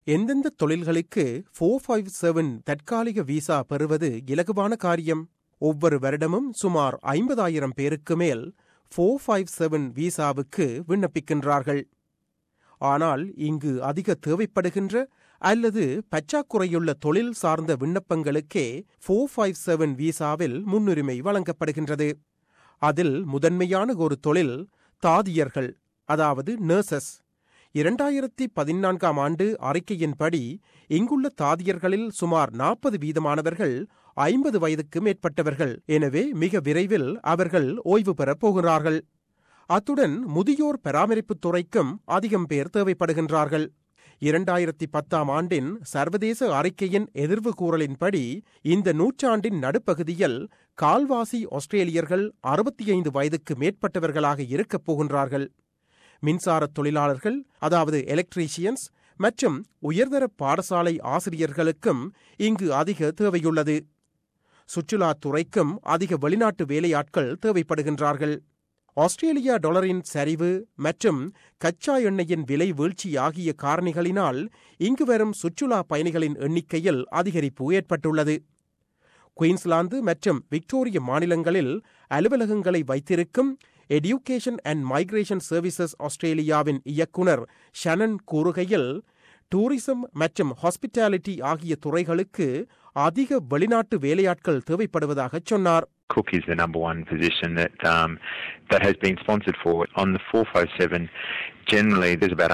எந்தெந்த தொழில்களுக்கு four five seven தற்காலிக விசா பெறுவது இலகுவான காரியம் ஒவ்வொரு வருடமும் சுமார் ஐம்பதாயிரம் பேருக்கு மேல் ஃபோர் ஃபைவ் செவன் விசாவுக்கு விண்ணப்பிக்கின்றார்கள் ஆனால் இங்கு அதிக தேவைப்படுகின்ற அல்லது பற்றாக்குறையுள்ள தொழில் சார்ந்த விண்ணப்பங்களுக்கே ஃபோர் ஃபைவ் செவன் விசாவில் முன்னுரிமை வழங்கப்படுகின்றது அதில் முதன்மையான ஒரு தொழில் தாதியர்கள் அதாவது நர்சஸ் இரண்டாயிரத்தி பதினான்காம் ஆண்டு அறிக்கையின்படி இங்குள்ள தாதியர்களில் சுமார் நாற்பது வீதமானவர்கள் ஐம்பது வயதுக்கு மேற்பட்டவர்கள் எனவே மிக விரைவில் அவர்கள் ஓய்வு பெறப் போகிறார்கள் அத்துடன் முதியோர் பராமரிப்புத் துறைக்கும் அதிகம் பேர் தேவைப்படுகின்றார்கள் இரண்டாயிரத்தி பத்தாம் ஆண்டின் சர்வதேச அறிக்கையின் எதிர்வு கூறலின்படி இந்த நூற்றாண்டின் நடுப்பகுதியில் கால்வாசி ஆஸ்திரேலியர்கள் அறுபத்தி ஐந்து வயதுக்கு மேற்பட்டவர்களாக இருக்கப் போகின்றார்கள் மின்சார தொழிலாளர்கள் அதாவது எலக்ட்ரீஷியன்ஸ் மற்றும் உயர்தர பாடசாலை ஆசிரியர்களுக்கும் இங்கு அதிக தேவையுள்ளது சுற்றுலாத் துறைக்கும் அதிக வெளிநாட்டு வேலையாட்கள் தேவைப்படுகின்றார்கள் ஆஸ்திரேலியா டாலரின் சரிவு மற்றும் கச்சா எண்ணெயின் விலை வீழ்ச்சி ஆகிய காரணிகளினால் இங்கு வரும் சுற்றுலா பயணிகளின் எண்ணிக்கையில் அதிகரிப்பு ஏற்பட்டுள்ளது குயின்ஸ்லாந்து மற்றும் விக்டோரிய மாநிலங்களில் அலுவலகங்களை வைத்திருக்கும் எடுகேஷன் அண்ட் மைக்ரேஷன் சர்வீசஸ் ஆஸ்திரேலியாவின் இயக்குனர் ஷனன் கூறுகையில் டூரிசம் மற்றும் ஹாஸ்பிட்டாலிட்டி ஆகிய துறைகளுக்கு அதிக வெளிநாட்டு வேலையாட்கள் தேவைப்படுவதாக சொன்னார் Cook is the number one position that um, that has been sponsored for. On the 457, generally there's about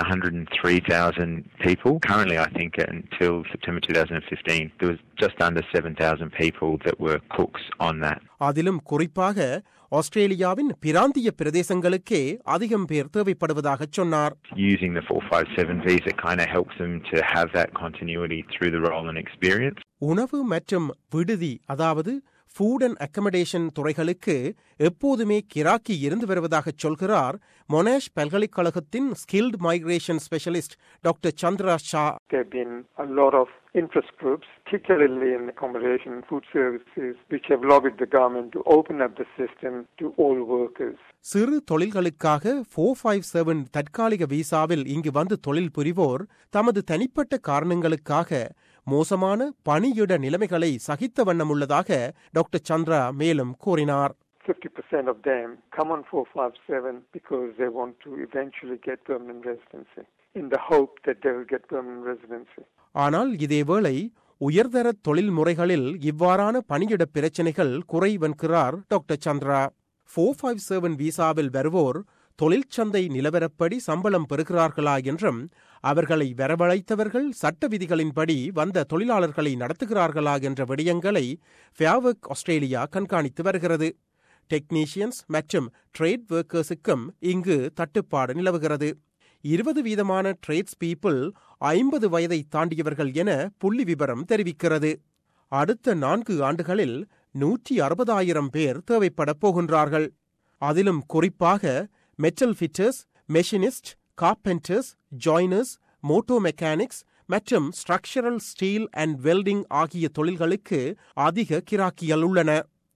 103,000 people. Currently, I think until September 2015, there was just under 7,000 people that were cooks on that. அதிலும் குறிப்பாக ஆஸ்திரேலியாவின் பிராந்திய பிரதேசங்களுக்கே அதிகம் பேர் தேவைப்படுவதாக சொன்னார் Using the 457 visa kind of helps them to have that continuity through the role and experience. உணவு மற்றும் விடுதி அதாவது ஃபுட் அண்ட் அக்கமடேஷன் துறைகளுக்கு எப்போதுமே கிராக்கி இருந்து வருவதாக சொல்கிறார் மொனாஷ் பல்கலைக்கழகத்தின் skilled migration specialist doctor Chandra Shah There have been a lot of interest groups, particularly in accommodation and food services, which have lobbied the government to open up the system to all workers. சிறு தொழில்களுக்காக four five seven தற்காலிக விசாவில் இங்கு வந்து தொழில் புரிவோர் தமது தனிப்பட்ட காரணங்களுக்காக மோசமான பணியிட நிலைமைகளை சகித்த வண்ணம் உள்ளதாக டாக்டர் சந்திரா மேலும் கூறினார் 50% of them come on 457 because they want to eventually get permanent residency, in the hope that they will get permanent residency. ஆனால் இதேவேளை உயர்தர தொழில் முறைகளில் இவ்வாறான பணியிட பிரச்சினைகள் குறைவென்கிறார் doctor Chandra four five seven விசாவில் வருவோர் தொழிற்சந்தை நிலவரப்படி சம்பளம் பெறுகிறார்களா என்றும் அவர்களை வரவழைத்தவர்கள் சட்ட விதிகளின்படி வந்த தொழிலாளர்களை நடத்துகிறார்களா என்ற விடயங்களை ஃபியாவக் ஆஸ்திரேலியா கண்காணித்து வருகிறது டெக்னீஷியன்ஸ் மற்றும் ட்ரேட் ஒர்க்கர்ஸுக்கும் இங்கு தட்டுப்பாடு நிலவுகிறது இருபது வீதமான ட்ரேட்ஸ் பீப்புள் ஐம்பது வயதை தாண்டியவர்கள் என புள்ளி விபரம் தெரிவிக்கிறது அடுத்த நான்கு ஆண்டுகளில் நூற்றி அறுபதாயிரம் பேர் தேவைப்படப் போகின்றார்கள் அதிலும் குறிப்பாக metal fitters machinist carpenters joiners motor mechanics மற்றும் ஸ்ட்ரக்சரல் ஸ்டீல் அண்ட் வெல்டிங் ஆகிய தொழில்களுக்கு அதிக கிராக்கிகள் உள்ளன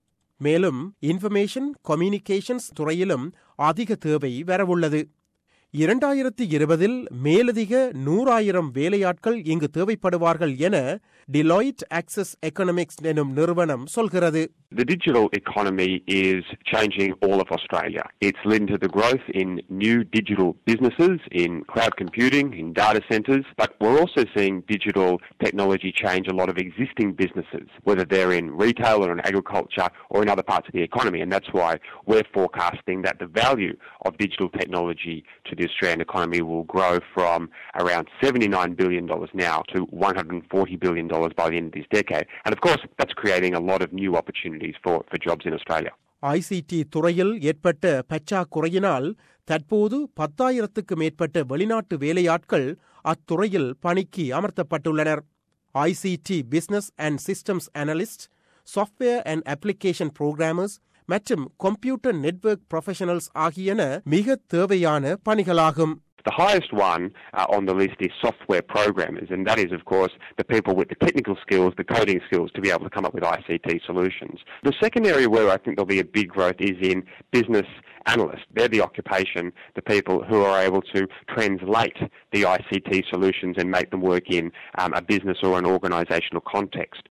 மேலும் இன்ஃபர்மேஷன் கம்யூனிகேஷன்ஸ் துறையிலும் அதிக தேவை வரவுள்ளது இரண்டாயிரத்தி இருபதில் மேலதிக நூறாயிரம் வேலையாட்கள் இங்கு தேவைப்படுவார்கள் என டிலாய்ட் ஆக்சஸ் எக்கனாமிக்ஸ் எனும் நிறுவனம் சொல்கிறது The digital economy is changing all of Australia. It's leading to the growth in new digital businesses, in cloud computing, in data centres, but we're also seeing digital technology change a lot of existing businesses, whether they're in retail or in agriculture or in other parts of the economy. And that's why we're forecasting that the value of digital technology to the Australian economy will grow from around $79 billion now to $140 billion by the end of this decade. And of course, that's creating a lot of new opportunities for, for jobs in Australia. ICT துறையில் ஏற்பட்ட பற்றாக்குறையினால் தற்போது பத்தாயிரத்துக்கு மேற்பட்ட வெளிநாட்டு வேலையாட்கள் அத்துறையில் பணிக்கு அமர்த்தப்பட்டுள்ளனர் ICT business and systems analyst software and application programmers மற்றும் கம்ப்யூட்டர் நெட்வொர்க் ப்ரொஃபஷனல்ஸ் ஆகியன மிக தேவையான பணிகளாகும் The highest one uh, on the list is software programmers, and that is, of course, the people with the technical skills, the coding skills to be able to come up with ICT solutions. The second area where I think there'll be a big growth is in business analysts. They're the occupation, the people who are able to translate the ICT solutions and make them work in um, a business or an organisational context.